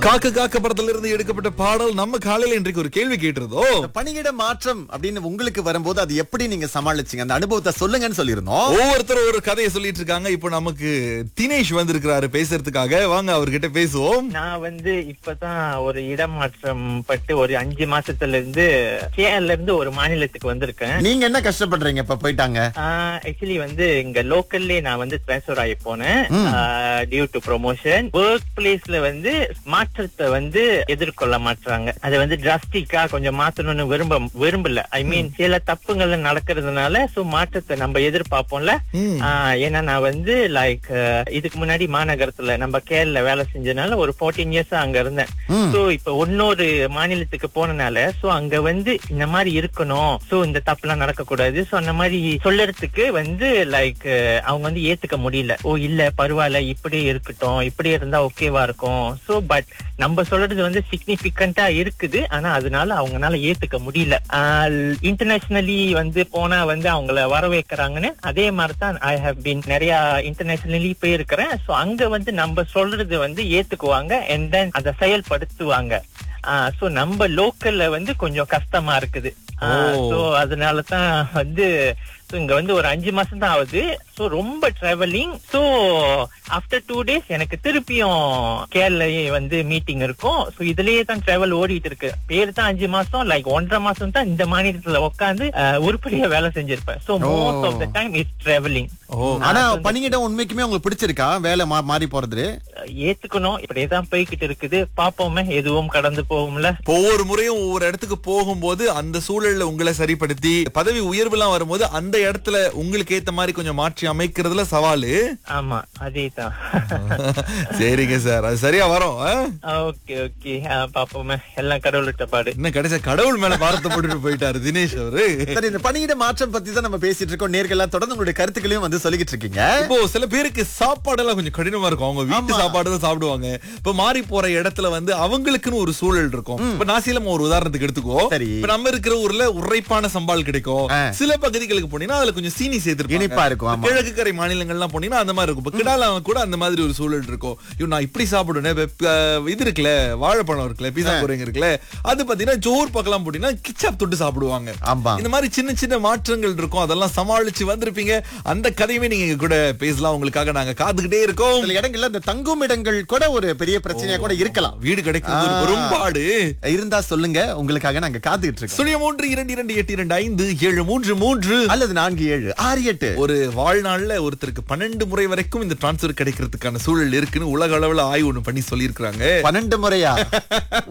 காக்க காக்க படத்துல இருந்து எடுக்கப்பட்ட பாடல் நம்ம காலையில இன்றைக்கு ஒரு கேள்வி கேட்டிருந்தோம் இந்த பணியிட மாற்றம் அப்படின்னு உங்களுக்கு வரும்போது அது எப்படி நீங்க சமாளிச்சீங்க அந்த அனுபவத்தை சொல்லுங்கன்னு சொல்லியிருந்தோம் ஒவ்வொருத்தரும் ஒரு கதையை சொல்லிட்டு இருக்காங்க இப்போ நமக்கு தினேஷ் வந்திருக்கிறாரு பேசுறதுக்காக வாங்க அவர்கிட்ட பேசுவோம் நான் வந்து இப்பதான் ஒரு இடமாற்றம் பட்டு ஒரு அஞ்சு மாசத்துல இருந்து கேரள இருந்து ஒரு மாநிலத்துக்கு வந்திருக்கேன் நீங்க என்ன கஷ்டப்படுறீங்க இப்ப போயிட்டாங்க ஆக்சுவலி வந்து இங்க லோக்கல்லே நான் வந்து ட்ரான்ஸ்ஃபர் ஆகி போனேன் டியூ டு ப்ரொமோஷன் ஒர்க் பிளேஸ்ல வந்து மாற்றத்தை வந்து எதிர்கொள்ள மாட்டாங்க அதை வந்து டிராஸ்டிக்கா கொஞ்சம் மாத்தணும்னு விரும்ப விரும்பல ஐ மீன் சில தப்புங்கள் நடக்கிறதுனால சோ மாற்றத்தை நம்ம எதிர்பார்ப்போம்ல ம். ஆஹ் ஏன்னா நான் வந்து லைக் இதுக்கு முன்னாடி மாநகரத்துல நம்ம கேரள வேலை செஞ்சனால ஒரு 14 இயர்ஸ் அங்க இருந்தேன் ம். சோ இப்ப இன்னொரு மாநிலத்துக்கு போனனால சோ அங்க வந்து இந்த மாதிரி இருக்கணும் சோ இந்த தப்புலாம் நடக்க கூடாது சோ அந்த மாதிரி சொல்லறதுக்கு வந்து லைக் அவங்க வந்து ஏத்துக்க முடியல ஓ இல்ல பரவாயில்ல இப்படி இருக்கட்டும் இப்படி இருந்தா ஓகேவா இருக்கும் சோ பட் நம்ம சொல்றது வந்து சிக்னிபிகண்டா இருக்குது ஆனா அதனால அவங்கனால ஏத்துக்க முடியல இன்டர்நேஷனலி வந்து போனா வந்து அவங்கள வரவேற்கிறாங்கன்னு அதே மாதிரி தான் ஐ ஹவ் பீன் நிறைய இன்டர்நேஷனலி போயிருக்கிறேன் சோ அங்க வந்து நம்ம சொல்றது வந்து ஏத்துக்குவாங்க அண்ட் தென் அதை செயல்படுத்துவாங்க சோ நம்ம லோக்கல்ல வந்து கொஞ்சம் கஷ்டமா இருக்குது ஓ. சோ அதனால தான் வந்து so இங்க வந்து ஒரு அஞ்சு மாசம் தான் ஆகுது சோ ரொம்ப travelling so after two days எனக்கு திருப்பியும் கேரள வந்து மீட்டிங் இருக்கும் சோ இதுலயே தான் டிராவல் ஓடிட்டு இருக்கு பேர் தான் அஞ்சு மாசம் லைக் ஒன்றரை மாசம் தான் இந்த மாநிலத்துல உட்காந்து உருப்படியா வேலை செஞ்சிருப்பேன் so most of the time is travelling ஓ ஆனா பணியிடம் உண்மைக்குமே உங்களுக்கு பிடிச்சிருக்கா வேலை மா- மாறி போறது ஏத்துக்கணும் இப்படியேதான் போய்கிட்டு இருக்குது பாப்போமே எதுவும் கடந்து போகும்ல இப்போ ஒவ்வொரு முறையும் ஒவ்வொரு இடத்துக்கு போகும்போது அந்த சூழல்ல உங்களை சரிப்படுத்தி பதவி உயர்வுலாம் வரும்போது அந்த இடத்துல உங்களுக்கு ஏத்த மாதிரி கொஞ்சம் மாற்றி அமைக்கிறதுல சவாலு ஆமா அதேதான் சரிங்க சார் அது சரியா வரும் ஆ? ஓகே ஓகே பாப்போமே எல்லாம் கடவுள்கிட்ட பாடு இன்னும் கடைசி கடவுள் மேல பாரத்தை போட்டுட்டு போயிட்டாரு தினேஷ் அவரு சரி இந்த பணியிட மாற்றம் பத்தி தான் நம்ம பேசிட்டு இருக்கோம் நேர்கள்லாம் தொடர்ந்து உங்களுடைய கருத்துக்களையும் வந்து சொல்லிக்கிட்டு இருக்கீங்க இப்போ சில பேருக்கு சாப்பாடு எல்லாம் கொஞ்சம் கடினமா இருக்கும் அவங்க வீட்டு சாப்பாடு தான் சாப்பிடுவாங்க இப்ப மாறி போற இடத்துல வந்து அவங்களுக்குன்னு ஒரு சூழல் இருக்கும் இப்ப நாசிலம் ஒரு உதாரணத்துக்கு எடுத்துக்கோ சரி. இப்ப நம்ம இருக்கிற ஊர்ல உரைப்பான சம்பால் கிடைக்கும் ஆ. சில பகுதிகளுக்கு போனீங்கன்னா அதுல கொஞ்சம் சீனி சேர்த்து இனிப்பா இருக்கும், ஆமா. கிழக்கு கரை மாநிலங்கள்லாம் போனீங்கன்னா அந்த மாதிரி இருக்கும் இப்ப கிடால கூட அந்த மாதிரி ஒரு சூழல் இருக்கும் ஐயோ நான் இப்படி சாப்பிடுவேன் இப்ப, அஹ், இது இருக்குல்ல வாழைப்பழம் இருக்குல்ல பீஸா குறைங்க இருக்குல்ல அது பாத்தீங்கன்னா ஜோர் பக்கலாம் போட்டீங்கன்னா கிச்சாப் தொட்டு சாப்பிடுவாங்க ஆமா இந்த மாதிரி சின்ன சின்ன மாற்றங்கள் இருக்கும் அதெல்லாம் சமாளிச்சு வந்திருப்பீங்க அந்த கதையுமே நீங்க எங்க கூட பேசலாம் உங்களுக்காக நாங்க காத்துக்கிட்டே இருக்கோம் சில இடங்கள்ல இந்த தங்கும் இடங்கள் கூட ஒரு பெரிய பிரச்சனையா கூட இருக்கலாம் வீடு கிடைக்கிறது ஒரு ஆ. பெரும்பாடு இருந்தா சொல்லுங்க உங்களுக்காக நாங்க காத்துக்கிட்டு இருக்கோம் சுழிய மூன்று இரண்டு இரண்டு எட்டு இரண்டு ஐந்து ஏழு மூன்று மூன்று அல்லது நான்கு ஏழு ஆறு எட்டு ஒரு வாழ்நாள்ல ஒருத்தருக்கு பன்னெண்டு முறை வரைக்கும் இந்த டிரான்ஸ்பர் கிடைக்கிறதுக்கான சூழல் இருக்குன்னு உலக அளவுல ஆய்வு ஒண்ணு பண்ணி சொல்லியிருக்காங்க பன்னெண்டு முறையா